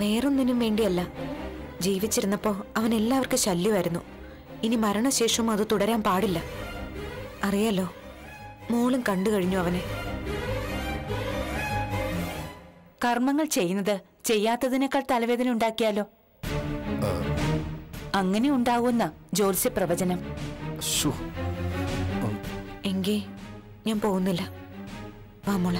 വേറൊന്നിനും വേണ്ടിയല്ല ജീവിച്ചിരുന്നപ്പോ അവൻ എല്ലാവർക്കും ശല്യമായിരുന്നു ഇനി മരണശേഷവും അത് തുടരാൻ പാടില്ല അറിയാലോ മോളും കണ്ടു കഴിഞ്ഞു അവനെ കർമ്മങ്ങൾ ചെയ്യുന്നത് ചെയ്യാത്തതിനേക്കാൾ തലവേദന ഉണ്ടാക്കിയാലോ അങ്ങനെ ഉണ്ടാവുന്ന ജ്യോത്സ്യ പ്രവചനം ശ്ശോ. എങ്കി ഞാൻ പോകുന്നില്ല വാ മോളെ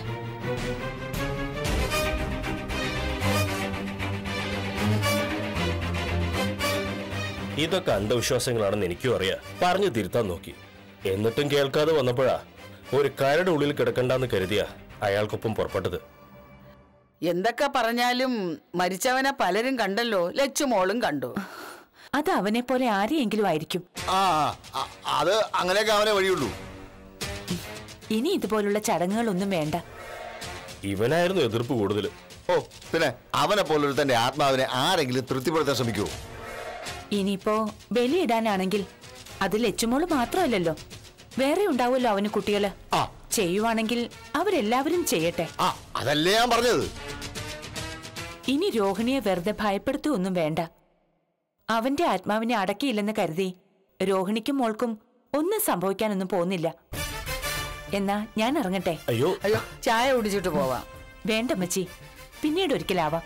ഇതൊക്കെ അന്ധവിശ്വാസങ്ങളാണെന്ന് എനിക്കും അറിയാം പറഞ്ഞു തിരുത്താൻ നോക്കി എന്നിട്ടും കേൾക്കാതെ വന്നപ്പോഴാ ഒരു കരട് ഉള്ളിൽ കിടക്കണ്ടെന്ന് കരുതിയ അയാൾക്കൊപ്പം പുറപ്പെട്ടത് എന്തൊക്കെ പറഞ്ഞാലും മരിച്ചവനെ പലരും കണ്ടല്ലോ ലച്ചുമോളും കണ്ടു അത് അവനെ പോലെ ആരെയെങ്കിലും ആയിരിക്കും ആ ആ, അത് അങ്ങനെയൊക്കെ അവനെ വഴിയുള്ളൂ ഇനി ഇതുപോലുള്ള ചടങ്ങുകളൊന്നും വേണ്ട ഇവനായിരുന്നു എതിർപ്പ് കൂടുതൽ ഓ പിന്നെ അവനെ പോലൊരു തന്റെ ആത്മാവിനെ ആരെങ്കിലും തൃപ്തിപ്പെടുത്താൻ ശ്രമിക്കുമോ ഇനിയിപ്പോ ബലിയിടാനാണെങ്കിൽ അത് ലച്ചുമോള് മാത്രമല്ലല്ലോ വേറെ ഉണ്ടാവുമല്ലോ അവന് കുട്ടികള് ആ. ചെയ്യുവാണെങ്കിൽ അവരെല്ലാവരും ചെയ്യട്ടെ ആ അതല്ലേ ഞാൻ പറഞ്ഞത് ഇനി രോഹിണിയെ വെറുതെ ഭയപ്പെടുത്തുകയൊന്നും വേണ്ട അവന്റെ ആത്മാവിനെ അടക്കിയില്ലെന്ന് കരുതി രോഹിണിക്കും മോൾക്കും ഒന്നും സംഭവിക്കാനൊന്നും പോകുന്നില്ല എന്നാ ഞാൻ ഇറങ്ങട്ടെ അയ്യോ അയ്യോ ചായ കുടിച്ചിട്ട് പോവാം വേണ്ട മച്ചി പിന്നീട് ഒരിക്കലാവാം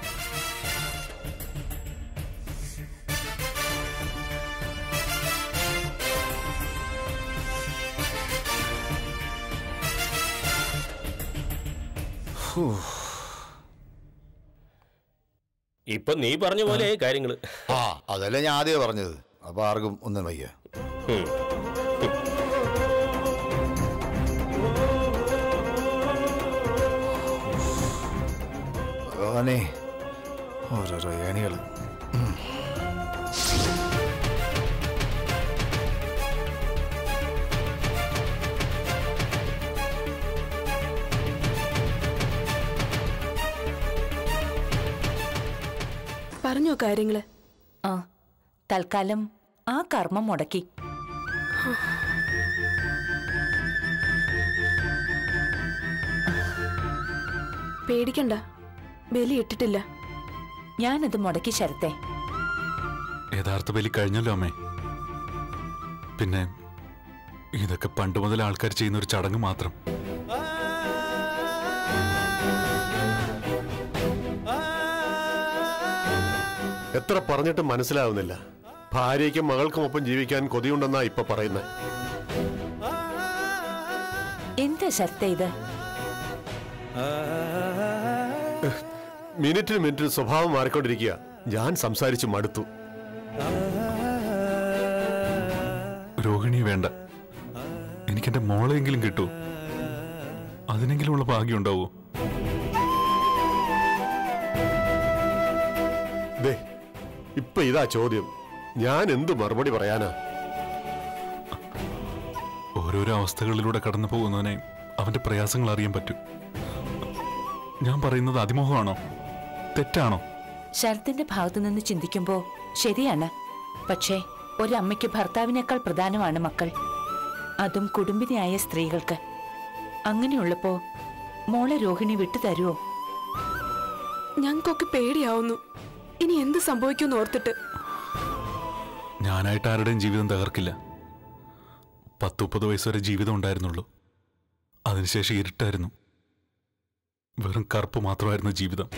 ഇപ്പൊ നീ പറഞ്ഞ പോലെ കാര്യങ്ങള് ആ അതല്ലേ ഞാൻ ആദ്യമേ പറഞ്ഞത് അപ്പൊ ആർക്കും ഒന്നും വയ്യ ഉം. ഭഗവാനേ ഓരോരോ ഏണികള് പറഞ്ഞോ കാര്യങ്ങള് ആ തൽക്കാലം ആ കർമ്മം മുടക്കി പേടിക്കണ്ട ബലി ഇട്ടിട്ടില്ല ഞാനത് മുടക്കി ശരത്തെ യഥാർത്ഥ ബലി കഴിഞ്ഞല്ലോ അമ്മേ പിന്നെ ഇതൊക്കെ പണ്ട് മുതൽ ആൾക്കാർ ചെയ്യുന്ന ഒരു ചടങ്ങ് മാത്രം എത്ര പറഞ്ഞിട്ടും മനസ്സിലാവുന്നില്ല ഭാര്യയ്ക്കും മകൾക്കും ഒപ്പം ജീവിക്കാൻ കൊതിയുണ്ടെന്നാ ഇപ്പൊ പറയുന്നത് എന്താ ശരത്തെ ഇത് മിനിറ്റിന് മിനിറ്റിന് സ്വഭാവം മാറിക്കൊണ്ടിരിക്കുക ഞാൻ സംസാരിച്ചു മടുത്തു രോഹിണി വേണ്ട എനിക്കെന്റെ മോളെങ്കിലും കിട്ടൂ അതിനെങ്കിലുമുള്ള ഭാഗ്യം ഉണ്ടാവോ ദേ ഇപ്പൊ ഇതാ ചോദ്യം ഞാൻ എന്ത് മറുപടി പറയാനാ ഓരോരോ അവസ്ഥകളിലൂടെ കടന്നു പോകുന്നവനെ അവന്റെ പ്രയാസങ്ങൾ അറിയാൻ പറ്റും ഞാൻ പറയുന്നത് അതിമോഹമാണോ തെറ്റാണോ ശരത്തിന്റെ ഭാഗത്തു നിന്ന് ചിന്തിക്കുമ്പോ ശരിയാണ് പക്ഷേ ഒരമ്മയ്ക്ക് ഭർത്താവിനേക്കാൾ പ്രധാനമാണ് മക്കൾ അതും കുടുംബിനിയായ സ്ത്രീകൾക്ക് അങ്ങനെയുള്ളപ്പോ മോളെ രോഹിണി വിട്ടു തരുമോ ഞങ്ങൾക്കൊക്കെ പേടിയാവുന്നു ഇനി എന്ത് സംഭവിക്കുമെന്ന് ഓർത്തിട്ട് ഞാനായിട്ട് ആരുടെയും ജീവിതം തകർക്കില്ല പത്ത് മുപ്പത് വയസ്സ് വരെ ജീവിതം ഉണ്ടായിരുന്നുള്ളൂ അതിനുശേഷം ഇരുട്ടായിരുന്നു വെറും കറുപ്പ് മാത്രമായിരുന്നു ജീവിതം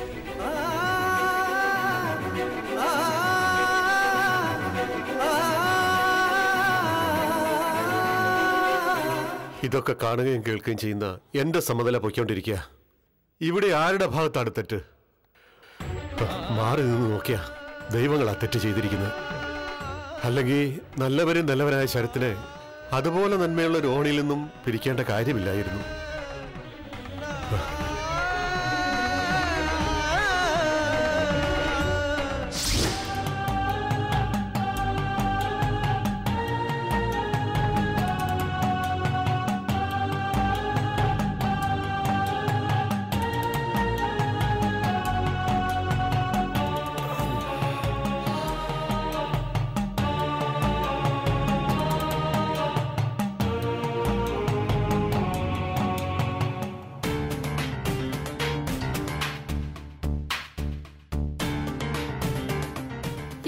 ഇതൊക്കെ കാണുകയും കേൾക്കുകയും ചെയ്യുന്ന എന്റെ സമനില പൊയ്ക്കൊണ്ടിരിക്കുക ഇവിടെ ആരുടെ ഭാഗത്താണ് തെറ്റ് ഹ, മാറി നിന്ന് നോക്കിയാ ദൈവങ്ങളാ തെറ്റ് ചെയ്തിരിക്കുന്നത് അല്ലെങ്കിൽ നല്ലവരും നല്ലവനായ ശരത്തിനെ അതുപോലെ നന്മയുള്ള രോഹിണിയിൽ നിന്നും പിരിക്കേണ്ട കാര്യമില്ലായിരുന്നു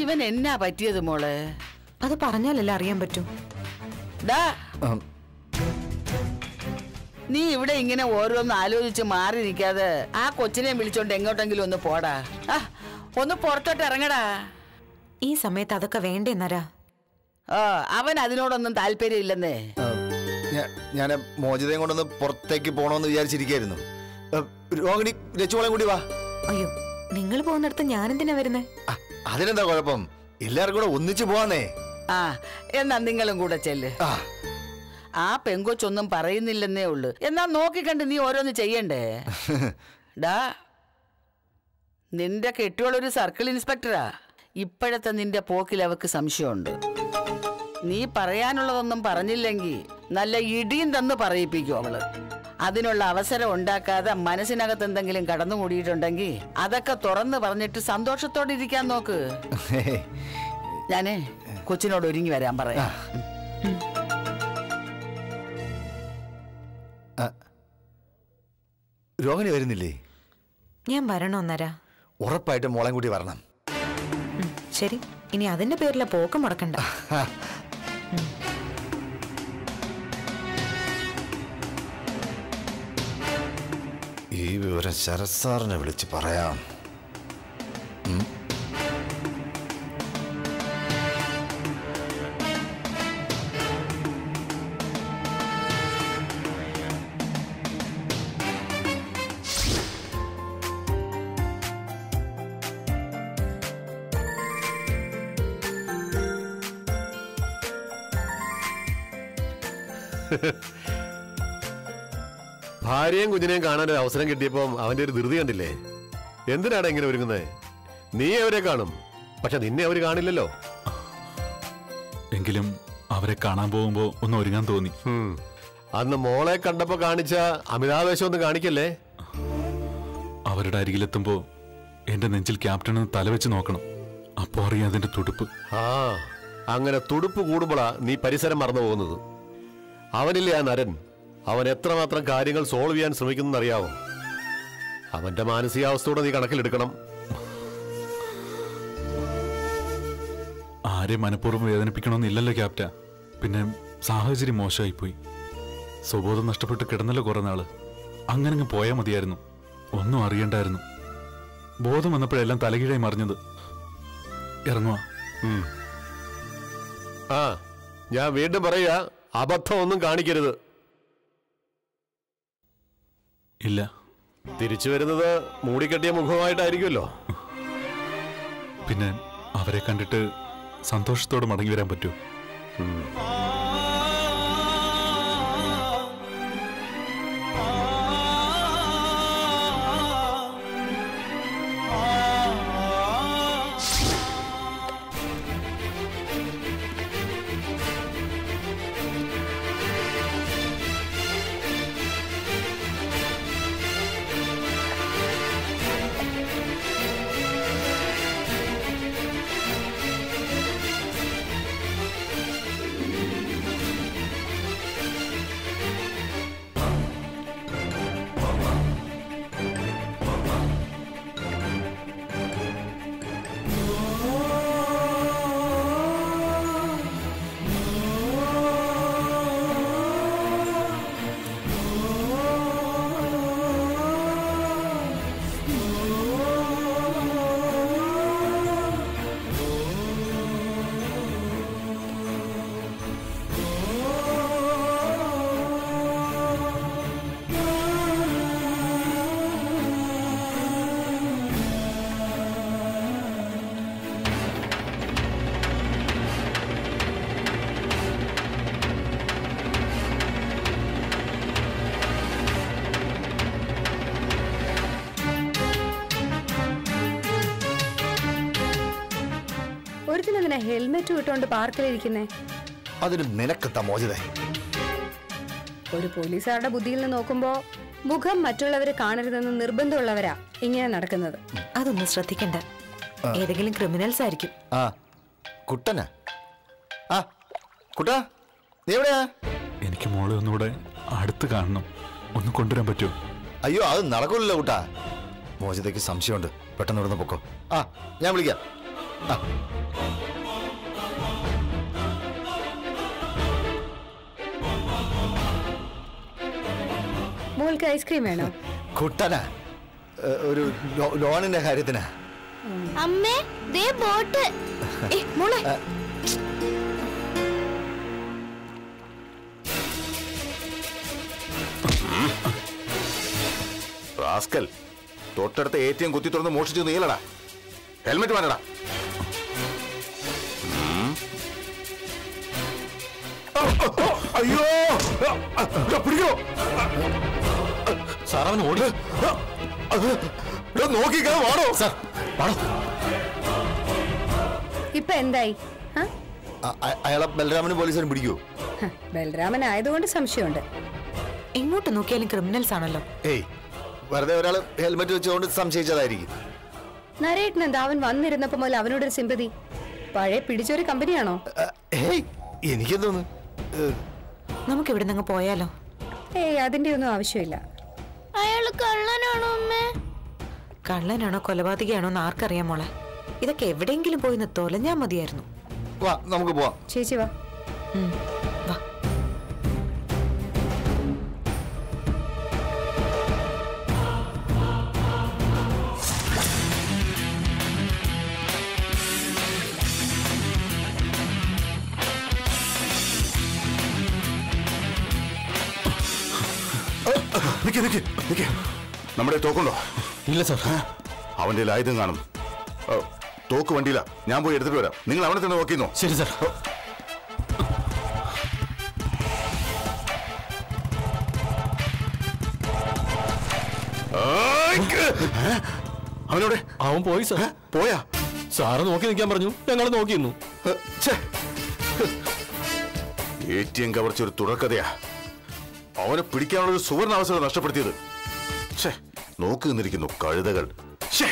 ഇവൻ എന്നാ പറ്റിയത് മോളെ അത് പറഞ്ഞാലല്ലേ അറിയാൻ പറ്റൂ ഡാ ഉം, നീ ഇവിടെ ഇങ്ങനെ ഓരോന്ന് ആലോചിച്ച് മാറി നിൽക്കാതെ ആ കൊച്ചിനെ വിളിച്ചോണ്ട് എങ്ങോട്ടെങ്കിലും ഒന്ന് പോടാ ആ, ഒന്ന് പുറത്തോട്ട് ഇറങ്ങടാ ഈ സമയത്ത് അതൊക്കെ വേണ്ടേന്നരാ ആ അവൻ അതിനോടൊന്നും താല്പര്യമില്ലെന്നേ ആ, ഞാ- ഞാൻ മോചിതയും കൊണ്ടൊന്ന് പുറത്തേക്ക് പോകണമെന്ന് വിചാരിച്ചിരിക്കായിരുന്നു ആ, രോഹിണി ലച്ചുമോളെ കൂടി വാ അയ്യോ നിങ്ങൾ പോകുന്നിടത്ത് ഞാനെന്തിനാ വരുന്നേ ആ, അതിനെന്താ കുഴപ്പം എല്ലാവർക്കും കൂടെ ഒന്നിച്ചു പോവാന്നേ ആ എന്നാ നിങ്ങളും കൂടെ ചെല്ല് ആ ആ പെങ്കൊച്ചൊന്നും പറയുന്നില്ലെന്നേ ഉള്ളു എന്നാ നോക്കിക്കണ്ട് നീ ഓരോന്ന് ചെയ്യണ്ടേ ഡാ നിന്റെ കെട്ടിയോളൊരു സർക്കിൾ ഇൻസ്പെക്ടറാ ഇപ്പോഴത്തെ നിന്റെ പോക്കിൽ അവക്ക് സംശയമുണ്ട് നീ പറയാനുള്ളതൊന്നും പറഞ്ഞില്ലെങ്കിൽ നല്ല ഇടിയും തന്ന് പറയിപ്പിക്കും അവള് അതിനുള്ള അവസരം ഉണ്ടാക്കാതെ മനസ്സിനകത്ത് എന്തെങ്കിലും കടന്നുകൂടിയിട്ടുണ്ടെങ്കിൽ അതൊക്കെ തുറന്ന് പറഞ്ഞിട്ട് സന്തോഷത്തോടെ ഇരിക്കാൻ നോക്ക് ഞാനേ കൊച്ചിനോട് ഒരുങ്ങി വരാൻ പറയാം രോഹിണി വരുന്നില്ലേ ഞാൻ വരണോന്നരാ ഉറപ്പായിട്ടും മോളെ കൂടി വരണം ഉം, ശരി ഇനി അതിന്റെ പേരിലെ പോക്ക് മുടക്കണ്ട ഈ വിവരം ശരത് സാറിനെ വിളിച്ച് പറയാം ഭാര്യയും കുഞ്ഞിനെയും കാണാൻ ഒരു അവസരം കിട്ടിയപ്പോൾ അവന്റെ ഒരു ധൃതി കണ്ടില്ലേ എന്തിനാണ് ഇങ്ങനെ ഒരുങ്ങുന്നത് നീ അവരെ കാണും പക്ഷെ നിന്നെ അവര് കാണില്ലല്ലോ എങ്കിലും അവരെ കാണാൻ പോകുമ്പോൾ ഒന്ന് ഒരുങ്ങാൻ തോന്നി ഉം. അന്ന് മോളെ കണ്ടപ്പോ കാണിച്ച അമിതാവേശം ഒന്നും കാണിക്കല്ലേ അവരുടെ അരികിലെത്തുമ്പോൾ എന്റെ നെഞ്ചിൽ ക്യാപ്റ്റന് തലവെച്ച് നോക്കണം അപ്പോൾ അറിയാം അതിന്റെ തുടുപ്പ് ആ അങ്ങനെ തുടുപ്പ് കൂടുമ്പോഴാ നീ പരിസരം മറന്നു പോകുന്നത് അവനില്ലേ ആ നരൻ അവൻ എത്രമാത്രം കാര്യങ്ങൾ സോൾവ് ചെയ്യാൻ ശ്രമിക്കുന്നു അറിയാവോ അവന്റെ മാനസികാവസ്ഥയോടെ നീ കണക്കിലെടുക്കണം ആരെ മനഃപൂർവ്വം വേദനിപ്പിക്കണമെന്നില്ലല്ലോ ക്യാപ്റ്റ പിന്നെ സാഹചര്യം മോശമായിപ്പോയി സ്വബോധം നഷ്ടപ്പെട്ട് കിടന്നല്ലോ കുറെ നാള് അങ്ങനെ അങ്ങ് പോയാൽ മതിയായിരുന്നു ഒന്നും അറിയണ്ടായിരുന്നു ബോധം വന്നപ്പോഴെല്ലാം തലകീഴായി മറിഞ്ഞത് ഇറങ്ങുക ഉം. ആ ഞാൻ വീണ്ടും പറയുക അബദ്ധം ഒന്നും കാണിക്കരുത് ഇല്ല തിരിച്ചു വരുന്നത് മൂടിക്കെട്ടിയ മുഖമായിട്ടായിരിക്കുമല്ലോ പിന്നെ അവരെ കണ്ടിട്ട് സന്തോഷത്തോടെ മടങ്ങി വരാൻ പറ്റുമോ ഒരുത്തിനെന്തിനാ ഹെൽമെറ്റ് ഇട്ടുകൊണ്ട് പാർക്കിലിരിക്കുന്നേ അതിന് നിനക്കെത്താ മോചിതേ ഒരു പോലീസുകാരുടെ ബുദ്ധിയിൽ നിന്ന് നോക്കുമ്പോ മുഖം മറ്റുള്ളവരെ കാണരുതെന്ന് നിർബന്ധമുള്ളവരാ ഇങ്ങനെ നടക്കുന്നത് അതൊന്നും ശ്രദ്ധിക്കണ്ട ഏതെങ്കിലും ക്രിമിനൽസ് ആയിരിക്കും ആ കുട്ടനാ ആ കുട്ടാ നീ എവിടെയാ എനിക്ക് മോളെ ഒന്നുകൂടെ അടുത്ത് കാണണം ഒന്ന് കൊണ്ടുവരാൻ പറ്റുമോ അയ്യോ അത് നടക്കൂലല്ലോ കുട്ടാ മോചിതയ്ക്ക് സംശയമുണ്ട് പെട്ടെന്ന് ഇവിടുന്ന് പൊക്കോ ആ ഞാൻ വിളിക്കാം മോൾക്ക് ഐസ്ക്രീം വേണോ കുട്ടനാ ഏ, ഒരു ലോ- ലോണിന്റെ കാര്യത്തിനാ അമ്മേ ദേ ബോട്ട് ഏ മോളെ റാസ്കൽ തൊട്ടടുത്ത എ ടി എം കുത്തി തുറന്ന് മോഷിച്ചു നീലടാ ഹെൽമെറ്റ് വേണ്ടടാ ഉം. ഓ, ഓ, ഓ, അയ്യോ ആ, ആ, ആ, പിടിക്കോ സാർ അവൻ ഓടി നോക്കിക്കാ വാടോ സാർ പാടോ ഇപ്പൊ എന്തായി ആ? അ- അ- അയാളെ ബലരാമനും പോലീസിനും പിടിക്കൂ ഹ, ബലരാമൻ ആയതുകൊണ്ട് സംശയമുണ്ട് എങ്ങോട്ട് നോക്കിയാലും ക്രിമിനൽസ് ആണല്ലോ ഏയ് വെറുതെ ഒരാൾ ഹെൽമെറ്റ് വെച്ചുകൊണ്ട് സംശയിച്ചതായിരിക്കും നരേട്ടൻ എന്താ അവൻ വന്നിരുന്നപ്പോ മുതൽ അവനോടൊരു സിമ്പതി പഴയ പിടിച്ചൊരു കമ്പനിയാണോ അ, ഹേയ് എനിക്കെന്തോന്ന് ഏ, നമുക്ക് ഇവിടെ നിന്ന് പോയാലോ ഏയ് അതിന്റെ ഒന്നും ആവശ്യമില്ല അയാള് കള്ളനാണോ അമ്മേ കള്ളനാണോ കൊലപാതകയാണോ എന്ന് ആർക്കറിയാം മോളെ ഇതൊക്കെ എവിടെയെങ്കിലും പോയി നിന്ന് തൊലഞ്ഞാ മതിയായിരുന്നു വാ നമുക്ക് പോവാം ചേച്ചി വാ ഉം, വാ നിക്ക് നിക്ക് നിക്ക് നമ്മുടെ തോക്കുണ്ടോ ഇല്ല സാർ അവന്റെ ആയുധം കാണും ഓ, തോക്ക് വണ്ടിയില്ല ഞാൻ പോയി എടുത്തിട്ട് വരാം നിങ്ങൾ അവനെ തന്നെ നോക്കിന്നോ ശരി സാർ അവനോടെ അവൻ പോയി സാർ പോയാ സാറ് നോക്കി നിൽക്കാൻ പറഞ്ഞു ഞങ്ങൾ നോക്കിയിരുന്നു എ ടി എം കവർച്ച ഒരു തുടർക്കഥയാ അവനെ പിടിക്കാനുള്ള ഒരു സുവർണ അവസരം നഷ്ടപ്പെടുത്തിയത് ഛേ നോക്കി നിന്നിരിക്കുന്നു കഴുതകൾ ഛേ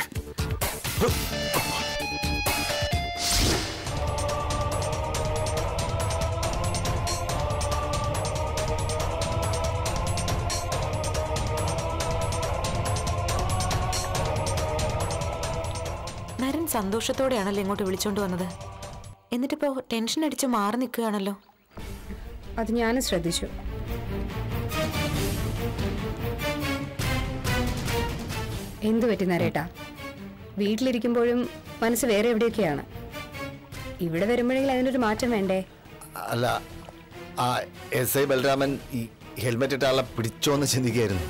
നരൻ സന്തോഷത്തോടെയാണല്ലോ ഇങ്ങോട്ട് വിളിച്ചോണ്ട് വന്നത് എന്നിട്ടിപ്പോ ടെൻഷൻ അടിച്ച് മാറി നിൽക്കുകയാണല്ലോ അത് ഞാനും ശ്രദ്ധിച്ചു എന്തു പറ്റി നരേട്ടാ വീട്ടിലിരിക്കുമ്പോഴും മനസ്സ് വേറെ എവിടെയൊക്കെയാണ് ഇവിടെ വരുമ്പോഴെങ്കിലും അതിനൊരു മാറ്റം വേണ്ടേ അല്ല ആ എസ് ഐ ബലരാമൻ ഈ ഹെൽമെറ്റ് ഇട്ട ആളെ പിടിച്ചോന്ന് ചിന്തിക്കായിരുന്നു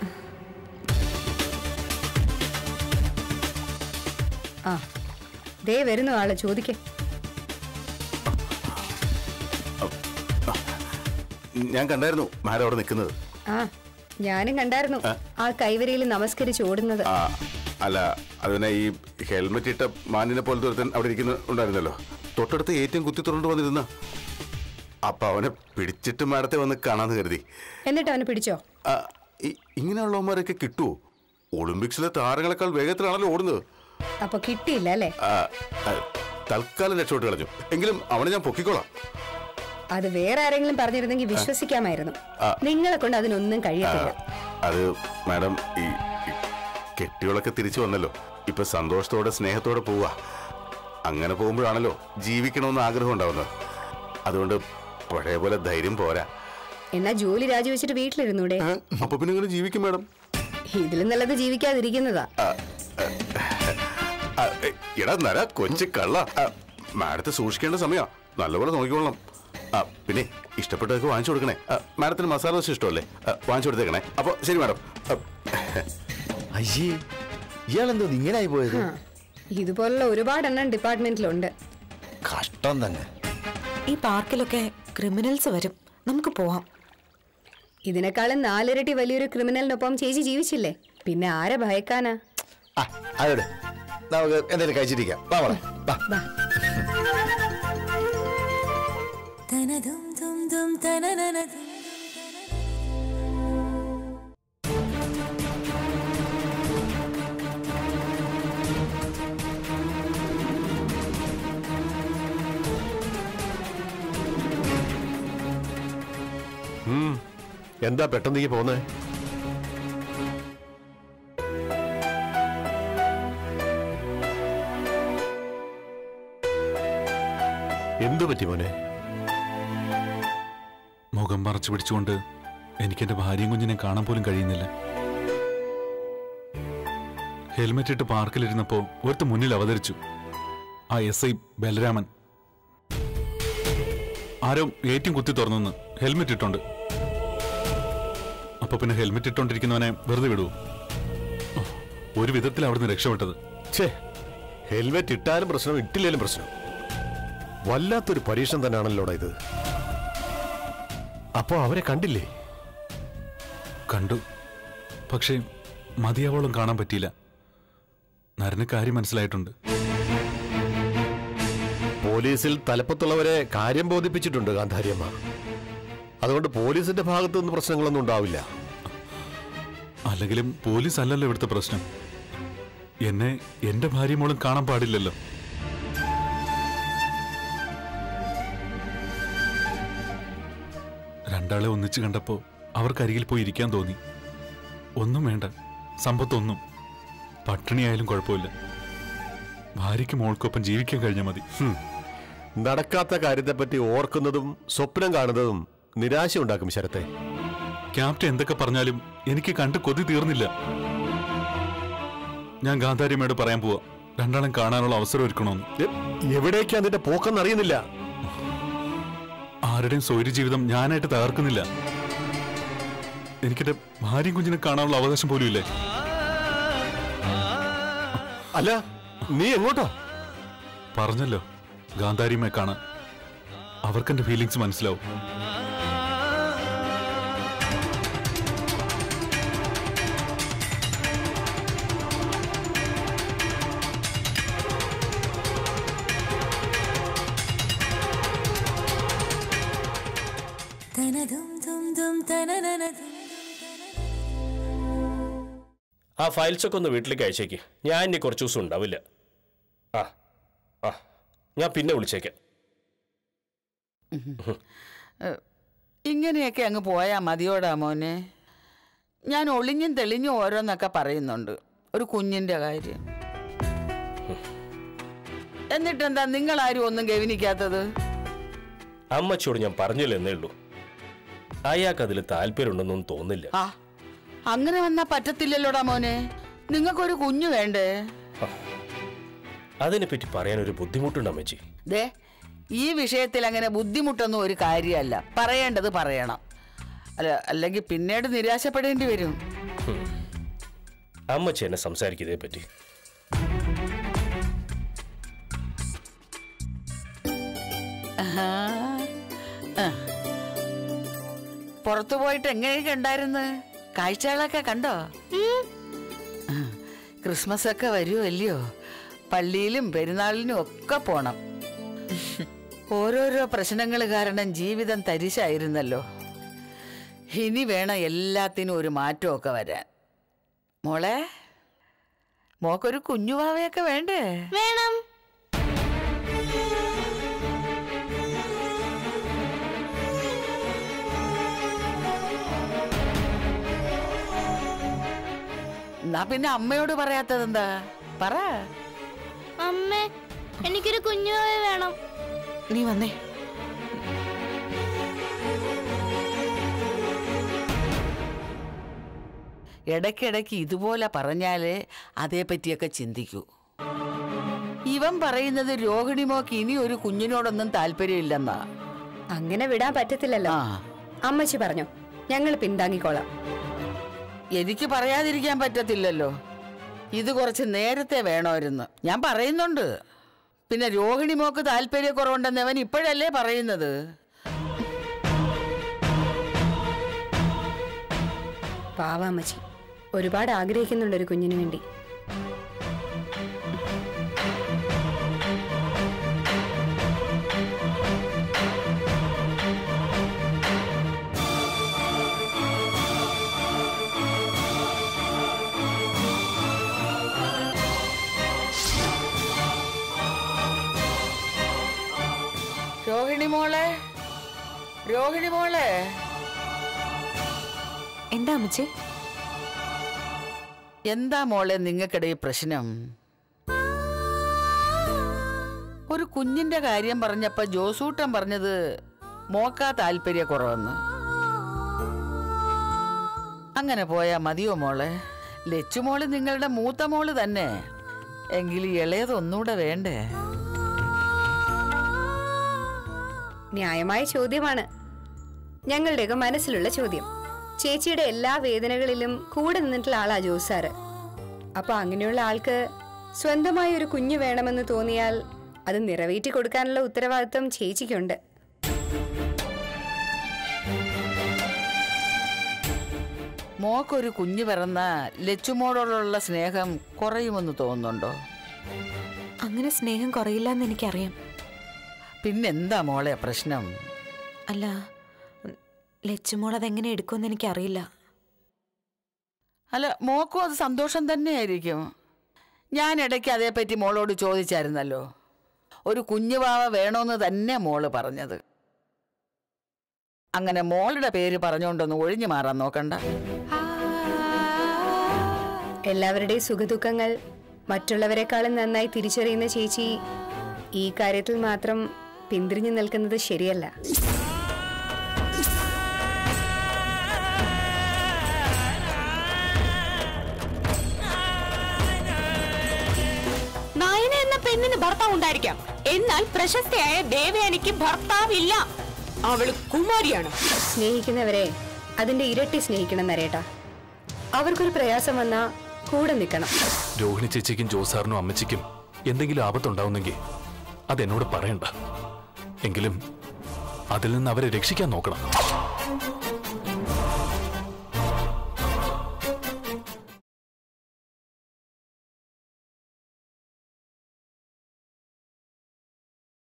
ആ ദേ വരുന്നു ആള് ചോദിക്കേ ഞാൻ കണ്ടായിരുന്നു മാഡം അവിടെ നിൽക്കുന്നത് ആ ഞാനും കണ്ടായിരുന്നു ആ കൈവരിയിൽ നമസ്കരിച്ച് ഓടുന്നത് ആ അല്ല അതിനെ ഈ ഹെൽമെറ്റ് ഇട്ട മാനിനെ പോലത്തെ ഒരുത്തൻ അവിടെ ഇരിക്കുന്ന ഉണ്ടായിരുന്നല്ലോ തൊട്ടടുത്ത് ഏറ്റവും കുത്തി തുറന്നു വന്നിരുന്ന അപ്പൊ അവനെ പിടിച്ചിട്ട് മാഡത്തെ വന്ന് കാണാന്ന് കരുതി എന്നിട്ട് അവനെ പിടിച്ചോ ആ, ഈ- ഇങ്ങനെയുള്ളവന്മാരൊക്കെ കിട്ടുമോ ഒളിമ്പിക്സിലെ താരങ്ങളെക്കാൾ വേഗത്തിലാണല്ലോ ഓടുന്നത് അപ്പൊ കിട്ടിയില്ല അല്ലേ ആ, ആ, തൽക്കാലം രക്ഷപ്പെട്ട് കളഞ്ഞു എങ്കിലും അവനെ ഞാൻ പൊക്കിക്കോളാം അത് വേറെ ആരെങ്കിലും പറഞ്ഞിരുന്നെങ്കിൽ വിശ്വസിക്കാമായിരുന്നു ആ. നിങ്ങളെ കൊണ്ട് അതിനൊന്നും കഴിയത്തില്ല അത് മാഡം ഈ ഈ കെട്ടികളൊക്കെ തിരിച്ചു വന്നല്ലോ ഇപ്പൊ സന്തോഷത്തോടെ സ്നേഹത്തോടെ പോവുക അങ്ങനെ പോകുമ്പോഴാണല്ലോ ജീവിക്കണമെന്ന് ആഗ്രഹം ഉണ്ടാവുന്നത് അതുകൊണ്ട് പഴയ പോലെ ധൈര്യം പോരാ എന്നാ ജോലി രാജിവെച്ചിട്ട് വീട്ടിലിരുന്നൂടെ ഏ? അപ്പൊ പിന്നെ ഇങ്ങനെ ജീവിക്കും മാഡം ഇതിലും നല്ലത് ജീവിക്കാതിരിക്കുന്നതാ ആ, എ, എടാ നര കൊച്ചു കള്ള ആ, മാഡത്തെ സൂക്ഷിക്കേണ്ട സമയാ നല്ലപോലെ നോക്കിക്കൊള്ളണം ആ പിന്നെ ഇഷ്ടപ്പെട്ടതൊക്കെ വാങ്ങിച്ചു കൊടുക്കണേ ആ, മാഡത്തിന് മസാല ദോശ ഇഷ്ടമല്ലേ ആ, വാങ്ങിച്ചു കൊടുത്തേക്കണേ അപ്പൊ ശരി മാഡം ആ, അയ്യേ ഇയാളെന്തോ ഇങ്ങനായി പോയത് ആ, ഇതുപോലുള്ള ഒരുപാടെണ്ണം ഡിപ്പാർട്ട്മെന്റിലുണ്ട് കഷ്ടം തന്നെ ഈ പാർക്കിലൊക്കെ ക്രിമിനൽസ് വരും നമുക്ക് പോവാം ഇതിനേക്കാളും നാലിരട്ടി വലിയൊരു ക്രിമിനലിനൊപ്പം ചേച്ചി ജീവിച്ചില്ലേ പിന്നെ ആരെ ഭയക്കാനാ ആ അതോടെ നമുക്ക് എന്തെങ്കിലും കഴിച്ചിരിക്കാം വാ മോളെ വാ ബാ ഉം. എന്താ പെട്ടെന്ന് ഈ പോന്നേ എന്തു പറ്റി മോനെ മുഖം മറച്ചു പിടിച്ചുകൊണ്ട് എനിക്ക് എന്റെ ഭാര്യയും കുഞ്ഞിനെ കാണാൻ പോലും കഴിയുന്നില്ല ഹെൽമെറ്റ് ഇട്ട് പാർക്കിലിരുന്നപ്പോ ഒരുത്ത മുന്നിൽ അവതരിച്ചു ആ എസ് ഐ ബലരാമൻ ആരോ ഏറ്റും കുത്തി തുറന്നു ഹെൽമെറ്റ് ഇട്ടുണ്ട് അപ്പൊ പിന്നെ ഹെൽമെറ്റ് ഇട്ടോണ്ടിരിക്കുന്നവനെ വെറുതെ വിടുവോ ഓ, ഒരു വിധത്തിൽ അവിടുന്ന് രക്ഷപ്പെട്ടത് ഛേ ഹെൽമെറ്റ് ഇട്ടാലും പ്രശ്നം ഇട്ടില്ലേലും പ്രശ്നം വല്ലാത്തൊരു പരീക്ഷണം തന്നെയാണല്ലോടാ ഇത് അപ്പോ അവരെ കണ്ടില്ലേ കണ്ടു പക്ഷേ മതിയാവോളം കാണാൻ പറ്റിയില്ല നരന് കാര്യം മനസ്സിലായിട്ടുണ്ട് പോലീസിൽ തലപ്പത്തുള്ളവരെ കാര്യം ബോധിപ്പിച്ചിട്ടുണ്ട് ഗാന്ധാരിയമ്മ അതുകൊണ്ട് പോലീസിന്റെ ഭാഗത്തു നിന്ന് പ്രശ്നങ്ങളൊന്നും ഉണ്ടാവില്ല അല്ലെങ്കിലും പോലീസ് അല്ലല്ലോ ഇവിടുത്തെ പ്രശ്നം എന്നെ എന്റെ ഭാര്യ മോളും കാണാൻ പാടില്ലല്ലോ രണ്ടാളെ ഒന്നിച്ച് കണ്ടപ്പോ അവർക്കരികിൽ പോയി ഇരിക്കാൻ തോന്നി ഒന്നും വേണ്ട സമ്പത്തൊന്നും പട്ടിണിയായാലും കുഴപ്പമില്ല ഭാര്യയ്ക്ക് മോൾക്കൊപ്പം ജീവിക്കാൻ കഴിഞ്ഞാൽ മതി ഹും. നടക്കാത്ത കാര്യത്തെപ്പറ്റി ഓർക്കുന്നതും സ്വപ്നം കാണുന്നതും നിരാശ ഉണ്ടാക്കും ശരത്തെ ക്യാപ്റ്റൻ എന്തൊക്കെ പറഞ്ഞാലും എനിക്ക് കണ്ട് കൊതി തീർന്നില്ല ഞാൻ ഗാന്ധാരിയമ്മയോട് പറയാൻ പോവാ രണ്ടാളും കാണാനുള്ള അവസരം ഒരുക്കണമെന്ന് എ- എവിടേക്കാ നിന്റെ പോക്കെന്ന് അറിയുന്നില്ല ആരുടെയും സ്വൈര്യ ജീവിതം ഞാനായിട്ട് തകർക്കുന്നില്ല എനിക്കെന്റെ ഭാര്യയും കുഞ്ഞിനെ കാണാനുള്ള അവകാശം പോലും ഇല്ലേ അല്ല നീ എങ്ങോട്ടാ പറഞ്ഞല്ലോ ഗാന്ധാരിയമ്മയെ കാണാൻ അവർക്കെന്റെ ഫീലിങ്സ് മനസ്സിലാവും ആ ഫയൽസ് ഒക്കെ ഒന്ന് വീട്ടിലേക്ക് അയച്ചേക്ക് ഞാൻ ഇനി കുറച്ച് ദിവസം ഉണ്ടാവില്ല ആ ആ ഞാൻ പിന്നെ വിളിച്ചേക്കാം ഇങ്ങനെയൊക്കെ അങ്ങ് പോയാ മതിയോടാ മോനെ ഞാൻ ഒളിഞ്ഞും തെളിഞ്ഞും ഓരോന്നൊക്കെ പറയുന്നുണ്ട് ഒരു കുഞ്ഞിന്റെ കാര്യം എന്നിട്ടെന്താ നിങ്ങളാരും ഒന്നും ഗവനിക്കാത്തത് അമ്മച്ചിയോട് ഞാൻ പറഞ്ഞില്ലെന്നേ ഉള്ളൂ അയാൾക്ക് അതിൽ താല്പര്യമുണ്ടെന്നൊന്നും തോന്നില്ല ആ അങ്ങനെ വന്നാ പറ്റത്തില്ലല്ലോടാ മോനെ നിങ്ങൾക്കൊരു കുഞ്ഞു വേണ്ടേ അതിനെപ്പറ്റി പറയാൻ ഒരു ബുദ്ധിമുട്ടുണ്ട് അമ്മച്ചി ദേ ഈ വിഷയത്തിൽ അങ്ങനെ ബുദ്ധിമുട്ടൊന്നും ഒരു കാര്യമല്ല പറയേണ്ടത് പറയണം അല്ല അല്ലെങ്കിൽ പിന്നീട് നിരാശപ്പെടേണ്ടി വരും അമ്മച്ചി എന്നെ സംസാരിക്കുന്നതേ പറ്റി ആഹാ. ആ. പുറത്തു പോയിട്ട് എങ്ങനെയൊക്കെ ഉണ്ടായിരുന്നു കാഴ്ചകളൊക്കെ കണ്ടോ ആ. ക്രിസ്മസ് ഒക്കെ വരുമല്ലയോ പള്ളിയിലും പെരുന്നാളിനും ഒക്കെ പോണം ഓരോരോ പ്രശ്നങ്ങൾ കാരണം ജീവിതം തരിശായിരുന്നല്ലോ ഇനി വേണം എല്ലാത്തിനും ഒരു മാറ്റമൊക്കെ വരാൻ മോളെ മോക്കൊരു കുഞ്ഞുവാവയൊക്കെ വേണ്ടേ വേണം എന്നാ പിന്നെ അമ്മയോട് പറയാത്തതെന്താ പറ അമ്മേ എനിക്കൊരു കുഞ്ഞുവാവ വേണം നീ വന്നേ ഇടയ്ക്കിടയ്ക്ക് ഇതുപോലെ പറഞ്ഞാലേ അതേപ്പറ്റിയൊക്കെ ചിന്തിക്കൂ ഇവൻ പറയുന്നത് രോഹിണിമോക്ക് ഇനി ഒരു കുഞ്ഞിനോടൊന്നും താല്പര്യമില്ലെന്നാ അങ്ങനെ വിടാൻ പറ്റത്തില്ലല്ലോ ആ അമ്മച്ചി പറഞ്ഞു ഞങ്ങൾ പിന്താങ്ങിക്കോളാം എനിക്ക് പറയാതിരിക്കാൻ പറ്റത്തില്ലല്ലോ ഇത് കുറച്ച് നേരത്തെ വേണമായിരുന്നു ഞാൻ പറയുന്നുണ്ട് പിന്നെ രോഹിണിമോക്ക് താല്പര്യക്കുറവുണ്ടെന്ന് അവൻ ഇപ്പോഴല്ലേ പറയുന്നത് പാവ അമ്മച്ചി ഒരുപാട് ആഗ്രഹിക്കുന്നുണ്ട് ഒരു കുഞ്ഞിനു വേണ്ടി രോഹിണി മോളെ രോഹിണി മോളെ എന്താ അമ്മച്ചി എന്താ മോളെ നിങ്ങൾക്കിടയിൽ പ്രശ്നം ഒരു കുഞ്ഞിന്റെ കാര്യം പറഞ്ഞപ്പോ ജോസൂട്ടൻ പറഞ്ഞത് മോക്കാ താല്പര്യക്കുറവെന്ന് അങ്ങനെ പോയാ മതിയോ മോളെ ലച്ചുമോള് നിങ്ങളുടെ മൂത്ത മോള് തന്നെ എങ്കിൽ ഇളയതൊന്നുകൂടെ വേണ്ടേ ന്യായമായ ചോദ്യമാണ് ഞങ്ങളുടെയൊക്കെ മനസ്സിലുള്ള ചോദ്യം ചേച്ചിയുടെ എല്ലാ വേദനകളിലും കൂടെ നിന്നിട്ടുള്ള ആളാ ജോസ് സാറ് അപ്പൊ അങ്ങനെയുള്ള ആൾക്ക് സ്വന്തമായ ഒരു കുഞ്ഞ് വേണമെന്ന് തോന്നിയാൽ അത് നിറവേറ്റി കൊടുക്കാനുള്ള ഉത്തരവാദിത്വം ചേച്ചിക്കുണ്ട് മോക്കൊരു കുഞ്ഞ് പിറന്ന ലച്ചുമോടോടുള്ള സ്നേഹം കുറയുമെന്ന് തോന്നുന്നുണ്ടോ അങ്ങനെ സ്നേഹം കുറയില്ല എന്ന് എനിക്കറിയാം പിന്നെന്താ മോളെ പ്രശ്നം അല്ല ലച്ചുമോൾ അതെങ്ങനെ എടുക്കുമെന്ന് എനിക്കറിയില്ല അല്ല മോക്കും അത് സന്തോഷം തന്നെയായിരിക്കും ഞാൻ ഇടയ്ക്ക് അതേപ്പറ്റി മോളോട് ചോദിച്ചായിരുന്നല്ലോ ഒരു കുഞ്ഞുവാവ വേണോന്ന് തന്നെ മോള് പറഞ്ഞത് അങ്ങനെ മോളുടെ പേര് പറഞ്ഞുകൊണ്ടൊന്ന് ഒഴിഞ്ഞു മാറാൻ നോക്കണ്ട എല്ലാവരുടെയും സുഖദുഃഖങ്ങൾ മറ്റുള്ളവരെക്കാളും നന്നായി തിരിച്ചറിയുന്ന ചേച്ചി ഈ കാര്യത്തിൽ മാത്രം പിന്തിരിഞ്ഞു നിൽക്കുന്നത് ശരിയല്ല നയന എന്ന പെണ്ണിന് ഭർത്താവ് ഉണ്ടായിരിക്കാം എന്നാൽ പ്രശസ്തയായ ദേവയാനിക്ക് ഭർത്താവില്ല അവള് കുമാരിയാണ് സ്നേഹിക്കുന്നവരെ അതിന്റെ ഇരട്ടി സ്നേഹിക്കണം നരേട്ടാ അവർക്കൊരു പ്രയാസം വന്നാ കൂടെ നിൽക്കണം രോഹിണി ചേച്ചിക്കും ജോസാറിനും അമ്മച്ചിക്കും എന്തെങ്കിലും ആപത്തുണ്ടാവുന്നെങ്കിൽ അതെന്നോട് പറയണ്ട എങ്കിലും അതിൽ നിന്ന് അവരെ രക്ഷിക്കാൻ നോക്കണം